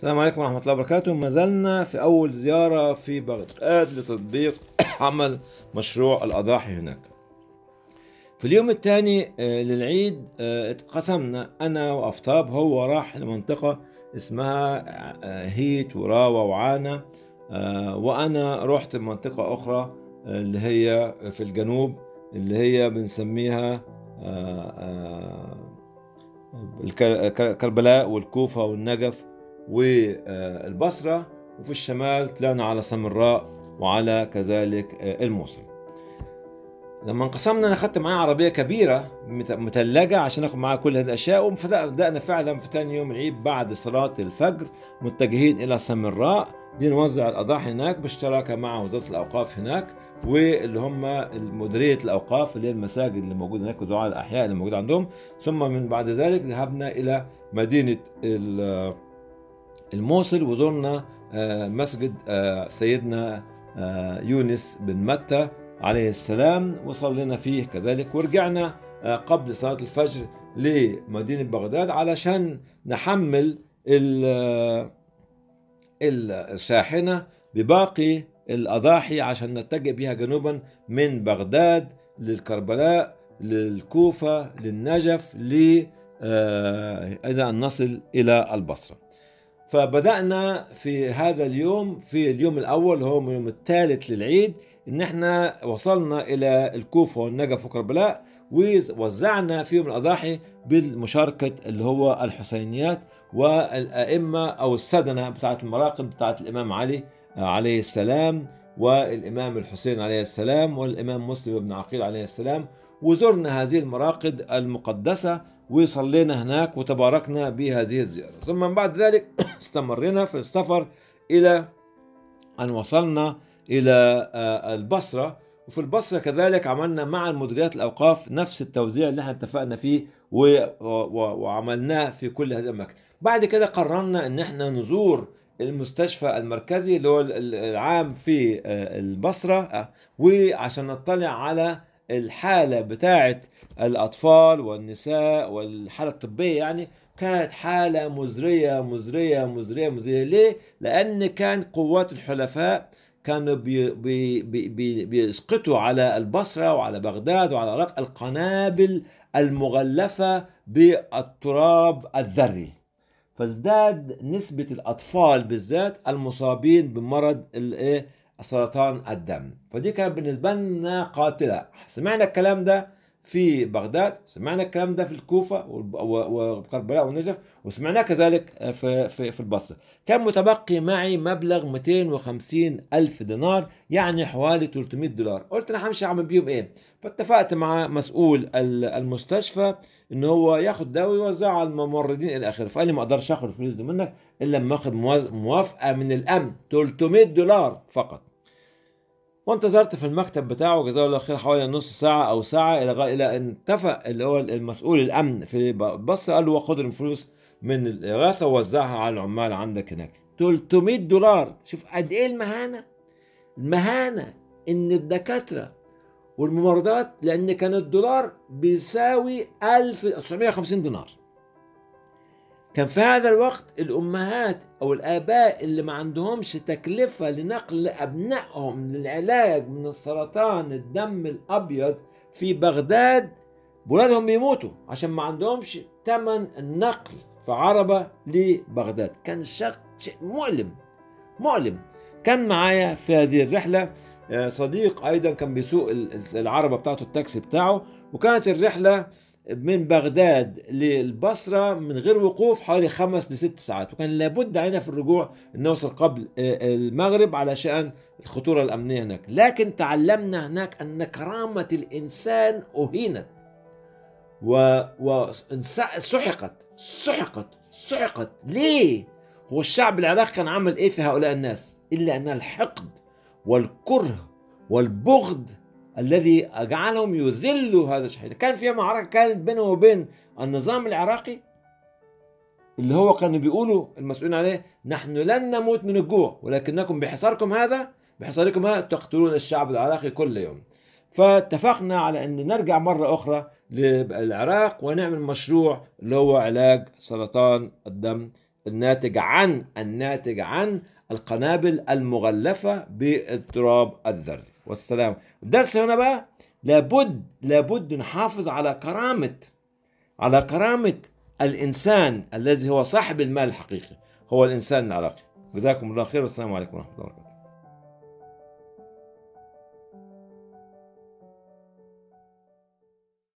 السلام عليكم ورحمة الله وبركاته ما زلنا في أول زيارة في بغداد لتطبيق عمل مشروع الأضاحي هناك في اليوم الثاني آه، للعيد آه، اتقسمنا أنا وأفطاب هو راح لمنطقة اسمها آه، هيت وراوة وعانا آه، وأنا رحت لمنطقة أخرى آه، اللي هي في الجنوب اللي هي بنسميها آه، آه، الك- كربلاء والكوفة والنجف والبصرة وفي الشمال طلعنا على سامراء وعلى كذلك الموصل لما انقسمنا انا اخذت معايا عربيه كبيره مت- مثلجه عشان اخد معايا كل هذه الاشياء وبدانا فعلا في ثاني يوم العيد بعد صلاه الفجر متجهين الى سامراء لنوزع الاضاحي هناك بالشراكه مع وزاره الاوقاف هناك واللي هم مديريه الاوقاف اللي هي المساجد اللي موجوده هناك ودعاء الاحياء اللي موجوده عندهم ثم من بعد ذلك ذهبنا الى مدينه ال- الموصل وزرنا آه، مسجد آه، سيدنا آه، يونس بن متى عليه السلام وصلينا فيه كذلك ورجعنا آه، قبل صلاة الفجر لمدينة بغداد علشان نحمل ال- ال- الشاحنة بباقي الأضاحي عشان نتجه بها جنوبا من بغداد للكربلاء للكوفة للنجف ل آه، إذا أن نصل إلى البصرة فبدأنا في هذا اليوم في اليوم الأول هو اليوم الثالث للعيد إن إحنا وصلنا إلى الكوفة والنجف وكربلاء ووزعنا فيهم الأضاحي بالمشاركة اللي هو الحسينيات والأئمة أو السدنة بتاعة المراقب بتاعة الإمام علي عليه السلام والإمام الحسين عليه السلام والإمام مسلم بن عقيل عليه السلام وزرنا هذه المراقد المقدسة وصلينا هناك وتباركنا بهذه الزيارة ثم من بعد ذلك استمرنا في السفر إلى أن وصلنا إلى آه، البصرة وفي البصرة كذلك عملنا مع المديريات الأوقاف نفس التوزيع اللي احنا اتفقنا فيه و... و... و... وعملناه في كل هذه الأماكن بعد كده قررنا أن احنا نزور المستشفى المركزي اللي هو ال- ال- العام في آه، البصرة آه، وعشان نطلع على الحالة بتاعة الأطفال والنساء والحالة الطبية يعني كانت حالة مزرية مزرية مزرية مزرية ليه؟ لأن كان قوات الحلفاء كانوا بي بي بي بي بيسقطوا على البصرة وعلى بغداد وعلى العراق القنابل المغلفة بالتراب الذري فازداد نسبة الأطفال بالذات المصابين بمرض الإيه؟ سرطان الدم فدي كانت بالنسبة لنا قاتلة سمعنا الكلام ده في بغداد سمعنا الكلام ده في الكوفة والب- و- وكربلاء والنجف وسمعناه كذلك في, في, في البصرة كان متبقي معي مبلغ 250 ألف دينار يعني حوالي 300 دولار قلت أنا همشي أعمل بيهم إيه فاتفقت مع مسؤول ال- المستشفى ان هو ياخد ده ويوزعه على الممرضين الى اخره فقال لي ما اقدرش اخد الفلوس دي منك الا لما اخد مواز- موافقه من الامن 300 دولار فقط وانتظرت في المكتب بتاعه جزاه الله خير حوالي نص ساعه او ساعه الى غا- الى ان اتفق اللي هو المسؤول الامن في بص قال له خد الفلوس من الاغاثه ووزعها على العمال عندك هناك 300 دولار شوف قد ايه المهانه المهانه ان الدكاتره والممرضات لان كان الدولار بيساوي 1950 دينار كان في هذا الوقت الامهات او الاباء اللي ما عندهمش تكلفه لنقل ابنائهم للعلاج من السرطان الدم الابيض في بغداد ولادهم بيموتوا عشان ما عندهمش ثمن النقل في عربه لبغداد كان شق شيء مؤلم مؤلم كان معايا في هذه الرحله آه، صديق ايضا كان بيسوق ال- ال- العربه بتاعته التاكسي بتاعه وكانت الرحله من بغداد للبصره من غير وقوف حوالي خمس لست ساعات وكان لابد علينا في الرجوع ان نوصل قبل آه، المغرب علشان الخطوره الامنيه هناك لكن تعلمنا هناك ان كرامه الانسان اهينت و... وسحقت سحقت سحقت ليه هو الشعب العراقي كان عمل ايه في هؤلاء الناس الا ان الحقد والكره والبغض الذي جعلهم يذلوا هذا الشيء كان في معركه كانت بينه وبين النظام العراقي اللي هو كانوا بيقولوا المسؤولين عليه نحن لن نموت من الجوع ولكنكم بحصاركم هذا بحصاركم هذا تقتلون الشعب العراقي كل يوم فاتفقنا على ان نرجع مره اخرى للعراق ونعمل مشروع اللي هو علاج سرطان الدم الناتج عن الناتج عن القنابل المغلفة بالتراب الذري والسلام الدرس هنا بقى لابد لابد نحافظ على كرامة على كرامة الإنسان الذي هو صاحب المال الحقيقي هو الإنسان العراقي جزاكم الله خير والسلام عليكم ورحمة الله وبركاته